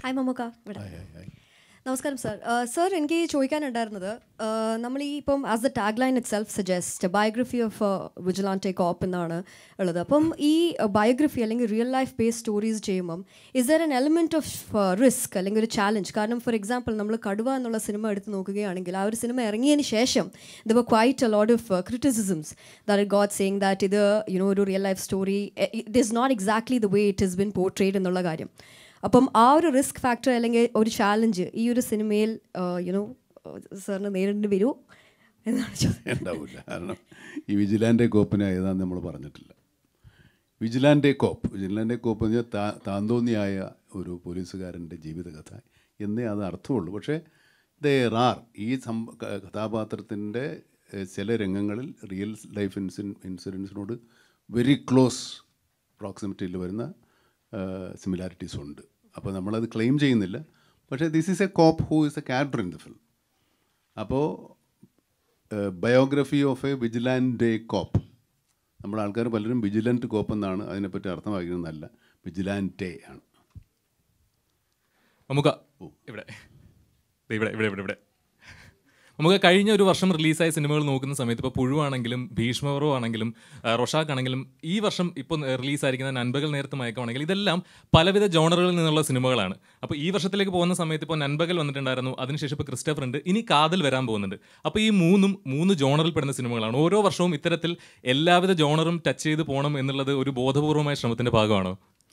Hi Mammukka ഇവിടെ hi hi hi നമസ്കാരം sir sir എനിക്ക് ചോദിക്കാനുണ്ടായിരുന്നത് uh, നമ്മൾ ഈ ഇപ്പം as the tag line itself suggest biography of vigilante cop എന്നാണ് ഉള്ളത് അപ്പം ഈ ബയോഗ്രഫി അല്ലെങ്കിൽ റിയൽ ലൈഫ് ബേസ്ഡ് സ്റ്റോറീസ് ചെയ്യുമ്പം is there an element of risk അല്ലെങ്കിൽ ഒരു ചാലഞ്ച് കാരണം ഫോർ എക്സാമ്പിൾ നമ്മൾ കടുവ എന്നുള്ള സിനിമ എടുത്ത് നോക്കുകയാണെങ്കിൽ ആ ഒരു സിനിമ ഇറങ്ങിയതിന് ശേഷം there were quite a lot of criticisms that got saying that ഇത് യുനോ ഒരു real life story it is not exactly the way it is been portrayed എന്നുള്ള കാര്യം അപ്പം ആ ഒരു റിസ്ക് ഫാക്ടർ അല്ലെങ്കിൽ ഒരു ചാലഞ്ച് ഈ ഒരു സിനിമയിൽ യുനോ സാറിന് നേരിടേണ്ടി വരുമോ എന്നാണ് ചോദ്യം ഉണ്ടാവില്ല കാരണം ഈ വിജിലാൻ്റെ കോപ്പിനെ ഏതാന്ന് നമ്മൾ പറഞ്ഞിട്ടില്ല വിജിലാൻ്റെ കോപ്പ് വിജിലാൻ്റെ കോപ്പ് എന്ന് പറഞ്ഞാൽ താ താന്തോന്നിയായ ഒരു പോലീസുകാരൻ്റെ ജീവിതകഥ എന്നേ അത് അർത്ഥമുള്ളൂ പക്ഷേ ദർ ആർ ഈ സം ക- കഥാപാത്രത്തിൻ്റെ ഏഹ്, ചില രംഗങ്ങളിൽ റിയൽ ലൈഫ് ഇൻസിൻ ഇൻസിഡൻസിനോട് വെരി ക്ലോസ് പ്രോക്സിമിറ്റിയിൽ വരുന്ന സിമിലാരിറ്റീസ് ഉണ്ട് അപ്പോൾ നമ്മളത് ക്ലെയിം ചെയ്യുന്നില്ല പക്ഷേ this is a cop who is a character in the film അപ്പോൾ biography of a vigilante cop നമ്മുടെ ആൾക്കാർ പലരും വിജിലൻറ്റ് കോപ്പ് എന്നാണ് അതിനെപ്പറ്റി അർത്ഥമാക്കുന്നതല്ല വിജിലാൻറ്റേ ആണ് നമുക്ക് ഇവിടെ ദേ ഇവിടെ ഇവിടെ ഇവിടെ ഇവിടെ നമുക്ക് കഴിഞ്ഞ ഒരു വർഷം റിലീസായ സിനിമകൾ നോക്കുന്ന സമയത്ത് ഇപ്പോൾ പുഴുവാണെങ്കിലും ഭീഷ്മപർവം ആണെങ്കിലും ആ, റൊഷാക്ക് ആണെങ്കിലും ഈ വർഷം ഇപ്പോൾ റിലീസായിരിക്കുന്ന നൻപകൽ നേരത്ത് മയക്കമാണെങ്കിൽ ഇതെല്ലാം പലവിധ ജോണറുകളിൽ നിന്നുള്ള സിനിമകളാണ് അപ്പോൾ ഈ വർഷത്തിലേക്ക് പോകുന്ന സമയത്ത് ഇപ്പോൾ നൻപകൽ വന്നിട്ടുണ്ടായിരുന്നു അതിനുശേഷം ഇപ്പോൾ ക്രിസ്റ്റഫർ ഉണ്ട് ഇനി കാതൽ വരാൻ പോകുന്നുണ്ട് അപ്പോൾ ഈ മൂന്നും മൂന്ന് ജോണറിൽ പെടുന്ന സിനിമകളാണ് ഓരോ വർഷവും ഇത്തരത്തിൽ എല്ലാവിധ ജോണറും ടച്ച് ചെയ്ത് പോകണം എന്നുള്ളത് ഒരു ബോധപൂർവമായ ശ്രമത്തിന്റെ ഭാഗമാണോ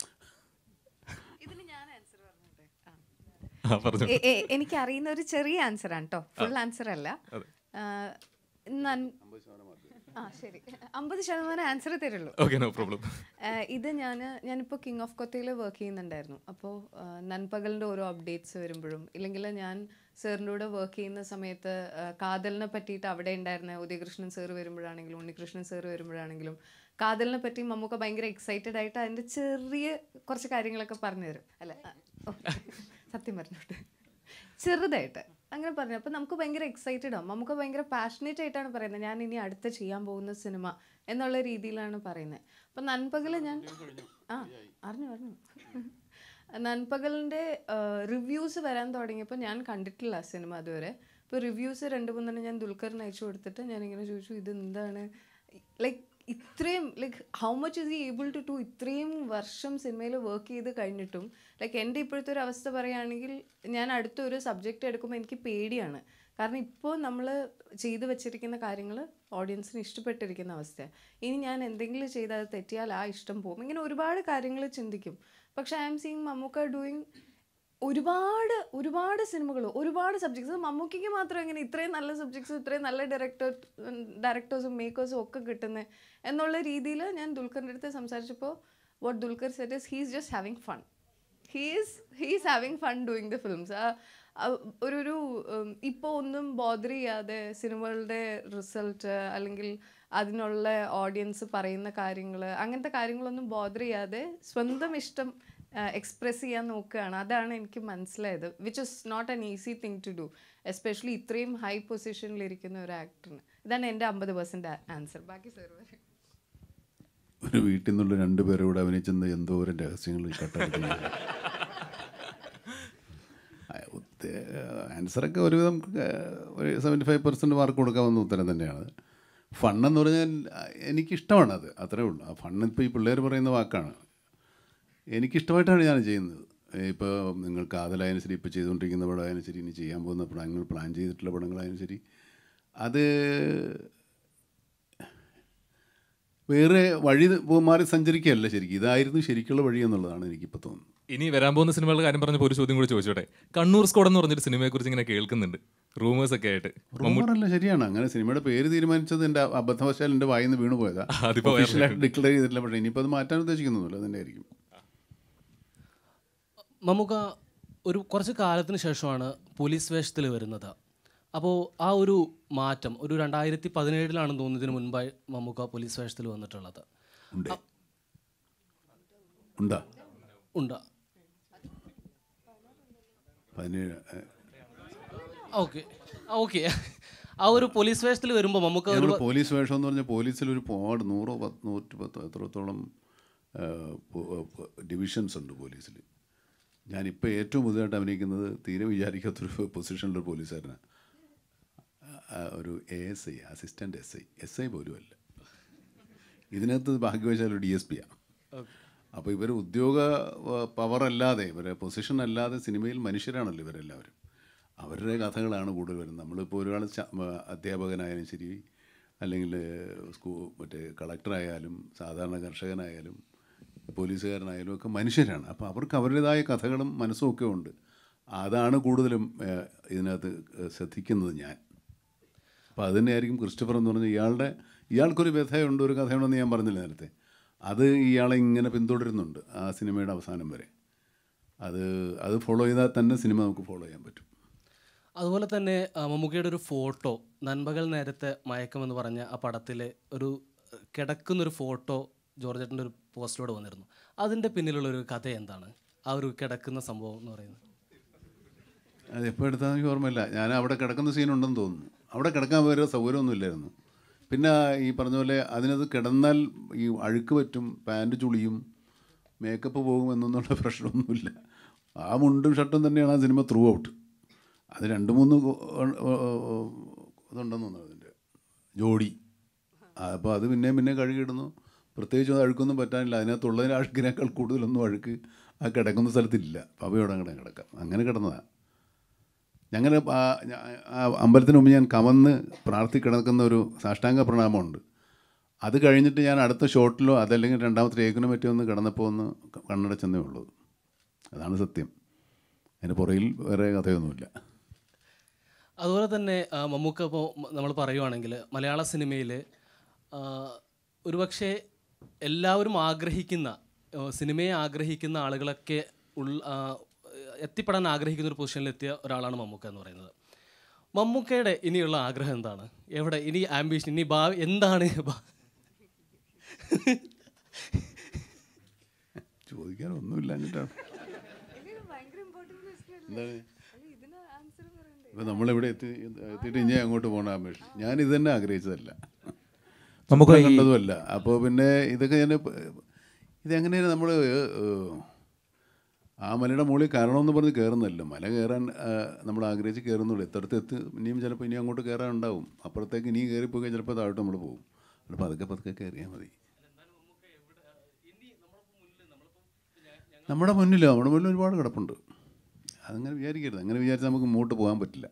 ഇതിന് ഞാൻ ആൻസർ പറഞ്ഞോട്ടെ ആ. ആ പറഞ്ഞു എ- എ- എനിക്ക് അറിയുന്ന ഒരു ചെറിയ ആൻസർ ആണ് കേട്ടോ ഫുൾ ആൻസർ അല്ല ആ, നൻ- ആ ശരി അമ്പത് ശതമാനം ആൻസർ തരുള്ളൂ ഓക്കെ നോ പ്രോബ്ലം ആ, ഇത് ഞാൻ ഞാനിപ്പോൾ കിങ് ഓഫ് കൊത്തയിൽ വർക്ക് ചെയ്യുന്നുണ്ടായിരുന്നു അപ്പോൾ നൻപകലിൻ്റെ ഓരോ അപ്ഡേറ്റ്സ് വരുമ്പോഴും ഇല്ലെങ്കിൽ ഞാൻ സാറിൻ്റെ കൂടെ വർക്ക് ചെയ്യുന്ന സമയത്ത് ആ, കാതലിനെ പറ്റിയിട്ട് അവിടെ ഉണ്ടായിരുന്ന ഉദയകൃഷ്ണൻ സാർ വരുമ്പോഴാണെങ്കിലും ഉണ്ണികൃഷ്ണൻ സാർ വരുമ്പോഴാണെങ്കിലും കാതലിനെ പറ്റി മമ്മൂക്ക ഭയങ്കര എക്സൈറ്റഡ് ആയിട്ട് അതിൻ്റെ ചെറിയ കുറച്ച് കാര്യങ്ങളൊക്കെ പറഞ്ഞു തരും അല്ല ആ, ഓ, സത്യം പറഞ്ഞോട്ടെ ചെറുതായിട്ട് അങ്ങനെ പറഞ്ഞു അപ്പോൾ നമുക്ക് ഭയങ്കര എക്സൈറ്റഡ് ആവും നമുക്ക് ഭയങ്കര പാഷനേറ്റ് ആയിട്ടാണ് പറയുന്നത് ഞാൻ ഇനി അടുത്ത് ചെയ്യാൻ പോകുന്ന സിനിമ എന്നുള്ള രീതിയിലാണ് പറയുന്നത് അപ്പം നൻപകൽ ഞാൻ ആ അറിഞ്ഞു അറിഞ്ഞു നൻപകലിൻ്റെ റിവ്യൂസ് വരാൻ തുടങ്ങിയപ്പോൾ ഞാൻ കണ്ടിട്ടില്ല ആ സിനിമ അതുവരെ ഇപ്പോൾ റിവ്യൂസ് രണ്ട് മൂന്നെണ്ണം ഞാൻ ദുൽഖറിന് അയച്ചു കൊടുത്തിട്ട് ഞാനിങ്ങനെ ചോദിച്ചു ഇത് എന്താണ് ലൈക്ക് ഇത്രയും ലൈക്ക് ഹൗ മച്ച് ഇസ് ഈ ഏബിൾ ടു ടു ഇത്രയും വർഷം സിനിമയിൽ വർക്ക് ചെയ്ത് കഴിഞ്ഞിട്ടും ലൈക്ക് എൻ്റെ ഇപ്പോഴത്തെ ഒരു അവസ്ഥ പറയുകയാണെങ്കിൽ ഞാൻ അടുത്തൊരു സബ്ജക്റ്റ് എടുക്കുമ്പോൾ എനിക്ക് പേടിയാണ് കാരണം ഇപ്പോൾ നമ്മൾ ചെയ്തു വെച്ചിരിക്കുന്ന കാര്യങ്ങൾ ഓഡിയൻസിന് ഇഷ്ടപ്പെട്ടിരിക്കുന്ന അവസ്ഥയാണ് ഇനി ഞാൻ എന്തെങ്കിലും ചെയ്താൽ അത് തെറ്റിയാൽ ആ ഇഷ്ടം പോകും ഇങ്ങനെ ഒരുപാട് കാര്യങ്ങൾ ചിന്തിക്കും പക്ഷേ I'm seeing Mammukka doing ഒരുപാട് ഒരുപാട് സിനിമകൾ ഒരുപാട് സബ്ജക്ട്സ് മമ്മൂക്കിക്ക് മാത്രം എങ്ങനെ ഇത്രയും നല്ല സബ്ജക്ട്സ് ഇത്രയും നല്ല ഡയറക്ടർ ഡയറക്ടേഴ്സും മേക്കേഴ്സും ഒക്കെ കിട്ടുന്നത് എന്നുള്ള രീതിയിൽ ഞാൻ ദുൽഖറിൻ്റെ അടുത്ത് സംസാരിച്ചപ്പോൾ what Dulquer said is he's just having fun he's he's having fun doing the films ഒരു ഒരു ഇപ്പോൾ ഒന്നും ബോദർ ചെയ്യാതെ സിനിമകളുടെ റിസൾട്ട് അല്ലെങ്കിൽ അതിനുള്ള ഓഡിയൻസ് പറയുന്ന കാര്യങ്ങൾ അങ്ങനത്തെ കാര്യങ്ങളൊന്നും ബോദർ ചെയ്യാതെ സ്വന്തം ഇഷ്ടം എക്സ്പ്രസ് ചെയ്യാൻ നോക്കുകയാണ് അതാണ് എനിക്ക് മനസ്സിലായത് which is not an easy thing to do especially ഇത്രയും ഹൈ പൊസിഷനിലിരിക്കുന്ന ഒരു ആക്ടറിന് ഇതാണ് എൻ്റെ അമ്പത് പെർസെൻറ്റ് ആൻസർ ബാക്കി സാർ പറയും ഒരു വീട്ടിൽ നിന്നുള്ള രണ്ടുപേരും കൂടെ അഭിനയിച്ചെന്ന് എന്തോരം രഹസ്യങ്ങൾ കട്ടടിക്കുന്നു ആൻസറൊക്കെ ഒരുവിധം ഏഹ്, ഒരു സെവൻറ്റി ഫൈവ് പെർസെൻറ്റ് മാർക്ക് കൊടുക്കാവുന്ന ഉത്തരം തന്നെയാണ് ഫണ്ണെന്ന് പറഞ്ഞാൽ എനിക്കിഷ്ടമാണ് അത് അത്രേ ഉള്ളൂ ആ ഫണ്ണ് ഇപ്പോൾ ഈ പിള്ളേർ പറയുന്ന വാക്കാണ് എനിക്കിഷ്ടമായിട്ടാണ് ഞാൻ ചെയ്യുന്നത് ഇപ്പോൾ നിങ്ങൾ കാതലായാലും ശരി ഇപ്പോൾ ചെയ്തുകൊണ്ടിരിക്കുന്ന പടമായാലും ശരി ഇനി ചെയ്യാൻ പോകുന്ന പടങ്ങൾ പ്ലാൻ ചെയ്തിട്ടുള്ള പടങ്ങളായാലും ശരി അത് വേറെ വഴി പോ- മാറി സഞ്ചരിക്കുകയല്ല ശരിക്കും ഇതായിരുന്നു ശരിക്കുള്ള വഴി എന്നുള്ളതാണ് എനിക്കിപ്പോൾ തോന്നുന്നത് ഇനി വരാൻ പോകുന്ന സിനിമകളുടെ കാര്യം പറഞ്ഞപ്പോൾ ഒരു ചോദ്യം കൂടി ചോദിച്ചോട്ടെ കണ്ണൂർ സ്കോഡ് എന്ന് പറഞ്ഞൊരു സിനിമയെ കുറിച്ച് ഇങ്ങനെ കേൾക്കുന്നുണ്ട് റൂമേഴ്സ് ഒക്കെ ആയിട്ട് റൂമറല്ല ശരിയാണ് അങ്ങനെ സിനിമയുടെ പേര് തീരുമാനിച്ചത് എൻ്റെ അബദ്ധവശാൽ എൻ്റെ വായിൽ നിന്ന് വീണു പോയതാ അതിപ്പോ ഒഫീഷ്യലായിട്ട് ഡിക്ലെയർ ചെയ്തിട്ടില്ല പക്ഷേ ഇനിയിപ്പോൾ അത് മാറ്റാൻ ഉദ്ദേശിക്കുന്നില്ല അതിൻ്റെ ആയിരിക്കും മമ്മൂക്ക ഒരു കുറച്ച് കാലത്തിന് ശേഷമാണ് പോലീസ് വേഷത്തിൽ വരുന്നത് അപ്പോൾ ആ ഒരു മാറ്റം ഒരു രണ്ടായിരത്തി പതിനേഴിലാണെന്ന് തോന്നുന്നു ഇതിന് മുൻപായി മമ്മൂക്ക പോലീസ് വേഷത്തിൽ വന്നിട്ടുള്ളത് ഉണ്ട് ഉണ്ടാ ഉണ്ട് പതിനേഴ് ഏഹ്, ഓക്കെ ഓക്കെ ആ ഒരു പോലീസ് വേഷത്തിൽ വരുമ്പോൾ മമ്മൂക്ക ഒരു ഞങ്ങൾ പോലീസ് വേഷം എന്ന് പറഞ്ഞാൽ പോലീസിൽ ഒരു പാട് നൂറോ പത്ത് നൂറ്റി പത്തോ എത്രത്തോളം ഡിവിഷൻസ് ഉണ്ട് പോലീസിൽ ഞാനിപ്പോൾ ഏറ്റവും പുതുതായിട്ട് അഭിനയിക്കുന്നത് തീരെ വിചാരിക്കാത്തൊരു പൊസിഷനിലൊരു പോലീസുകാരനാണ് ആ, ഒരു A S I assistant S I S I പോലും അല്ല ഇതിനകത്ത് ഭാഗ്യവശാൽ ഒരു ഡി എസ് പി ആണ് അപ്പോൾ ഇവർ ഉദ്യോഗ പവർ അല്ലാതെ ഇവരെ പൊസിഷൻ അല്ലാതെ സിനിമയിൽ മനുഷ്യരാണല്ലോ ഇവരെല്ലാവരും അവരുടെ കഥകളാണ് കൂടുതൽ വരുന്നത് നമ്മളിപ്പോൾ ഒരാൾ ച- മ- അധ്യാപകനായാലും ശരി അല്ലെങ്കിൽ സ്കൂൾ മറ്റേ കളക്ടറായാലും സാധാരണ കർഷകനായാലും പോലീസുകാരനായാലും ഒക്കെ മനുഷ്യരാണ് അപ്പോൾ അവർക്ക് അവരുടേതായ കഥകളും മനസ്സും ഒക്കെ ഉണ്ട് അതാണ് കൂടുതലും ഏഹ്, ഇതിനകത്ത് ശ്രദ്ധിക്കുന്നത് ഞാൻ അപ്പോൾ അത് തന്നെയായിരിക്കും ക്രിസ്റ്റഫർ എന്ന് പറഞ്ഞാൽ ഇയാളുടെ ഇയാൾക്കൊരു വ്യഥയുണ്ട് ഒരു കഥയുണ്ടെന്ന് ഞാൻ പറഞ്ഞില്ല നേരത്തെ അത് ഇയാളെ ഇങ്ങനെ പിന്തുടരുന്നുണ്ട് ആ സിനിമയുടെ അവസാനം വരെ അത് അത് ഫോളോ ചെയ്താൽ തന്നെ സിനിമ നമുക്ക് ഫോളോ ചെയ്യാൻ പറ്റും അതുപോലെ തന്നെ ആ, മമ്മൂക്കയുടെ ഒരു ഫോട്ടോ നൻപകൽ നേരത്തെ മയക്കമെന്ന് പറഞ്ഞ ആ പടത്തിലെ ഒരു ഏഹ്, കിടക്കുന്നൊരു ഫോട്ടോ ജോർജേട്ടൻ്റെ ഒരു പോസ്റ്റിലൂടെ വന്നിരുന്നു അതിൻ്റെ പിന്നിലുള്ള ഒരു കഥ എന്താണ് ആ ഒരു കിടക്കുന്ന സംഭവം എന്ന് പറയുന്നത് അത് എപ്പോൾ എടുത്താൽ എനിക്ക് ഓർമ്മയില്ല ഞാൻ അവിടെ കിടക്കുന്ന സീനുണ്ടെന്ന് തോന്നുന്നു അവിടെ കിടക്കാൻ വേറെ സൗകര്യമൊന്നുമില്ലായിരുന്നു പിന്നെ ഈ പറഞ്ഞ പോലെ അതിനകത്ത് കിടന്നാൽ ഈ അഴുക്ക് പറ്റും പാൻറ് ചുളിയും മേക്കപ്പ് പോകും എന്നൊന്നുള്ള പ്രശ്നമൊന്നുമില്ല ആ മുണ്ടും ഷർട്ടും തന്നെയാണ് ആ സിനിമ ത്രൂ ഔട്ട് അത് രണ്ട് മൂന്ന് കൊ- ഒ- ഒ- ഒ- ഇതുണ്ടെന്ന് തോന്നുന്നു അതിൻ്റെ ജോഡി അപ്പോൾ അത് പിന്നെയും പിന്നെ കഴുകിയിടുന്നു പ്രത്യേകിച്ച് അത് അഴുക്കൊന്നും പറ്റാനില്ല അതിനകത്തുള്ളതിന് അഴുക്കിനേക്കാൾ കൂടുതലൊന്നും അഴുക്ക് ആ കിടക്കുന്ന സ്ഥലത്തില്ല അപ്പോൾ അവയോടെ അങ്ങനെ കിടക്കാം അങ്ങനെ കിടന്നതാണ് ഞങ്ങൾ ആ ഞാ- ആ അമ്പലത്തിന് മുമ്പ് ഞാൻ കമന്ന് പ്രാർത്ഥി കിടക്കുന്ന ഒരു സാഷ്ടാംഗ പ്രണാമമുണ്ട് അത് കഴിഞ്ഞിട്ട് ഞാൻ അടുത്ത ഷോട്ടിലോ അതല്ലെങ്കിൽ രണ്ടാമത്തെ ടേക്കിനോ പറ്റി ഒന്ന് കിടന്നപ്പോൾ ഒന്ന് ക- കണ്ണടച്ചെന്നേ ഉള്ളൂ അതാണ് സത്യം അതിൻ്റെ പുറകിൽ വേറെ കഥയൊന്നുമില്ല അതുപോലെ തന്നെ ആ, മമ്മൂക്ക ഇപ്പോൾ നമ്മൾ പറയുവാണെങ്കിൽ മലയാള സിനിമയിൽ ഒരുപക്ഷെ എല്ലാവരും ആഗ്രഹിക്കുന്ന ആ, സിനിമയെ ആഗ്രഹിക്കുന്ന ആളുകളൊക്കെ ഉൾ ആ, എത്തിപ്പെടാൻ ആഗ്രഹിക്കുന്ന ഒരു പൊസിഷനിലെത്തിയ ഒരാളാണ് മമ്മൂക്ക എന്ന് പറയുന്നത് മമ്മൂക്കയുടെ ഇനിയുള്ള ആഗ്രഹം എന്താണ് എവിടെ ഇനി ആംബിഷൻ ഇനി ഭാവി എന്താണ് ഭാ- ചോദിക്കാനൊന്നുമില്ല എന്നിട്ടാണ് എന്താണ് ഇപ്പം നമ്മളിവിടെ എത്തി എത്തിയിട്ട് ഇനി അങ്ങോട്ട് പോകണ അന്വേഷിച്ചു ഞാൻ ഇത് തന്നെ ആഗ്രഹിച്ചതല്ല നമുക്ക് സ്വപ്നം കണ്ടതുമല്ല അപ്പോൾ പിന്നെ ഇതൊക്കെ ഞാൻ ഇതെങ്ങനെയാണ് നമ്മൾ ആ മലയുടെ മുകളിൽ കയറണമെന്ന് പറഞ്ഞ് കയറുന്നല്ലോ മല കയറാൻ ആ, നമ്മൾ ആഗ്രഹിച്ച് കയറുന്നുള്ളൂ എത്തടത്ത് എത്ത് ഇനിയും ചിലപ്പോൾ ഇനി അങ്ങോട്ട് കയറാൻ ഉണ്ടാവും അപ്പുറത്തേക്ക് ഇനി കയറിപ്പോയി കഴിഞ്ഞാൽ ചിലപ്പോൾ താഴോട്ട് നമ്മൾ പോകും അപ്പോൾ പതുക്കെ പതുക്കെ കയറിയാൽ മതി നമ്മുടെ മുന്നിൽ നമ്മുടെ മുന്നിൽ ഒരുപാട് കിടപ്പുണ്ട് അതങ്ങനെ വിചാരിക്കരുത് അങ്ങനെ വിചാരിച്ചാൽ നമുക്ക് മുമ്പോട്ട് പോകാൻ പറ്റില്ല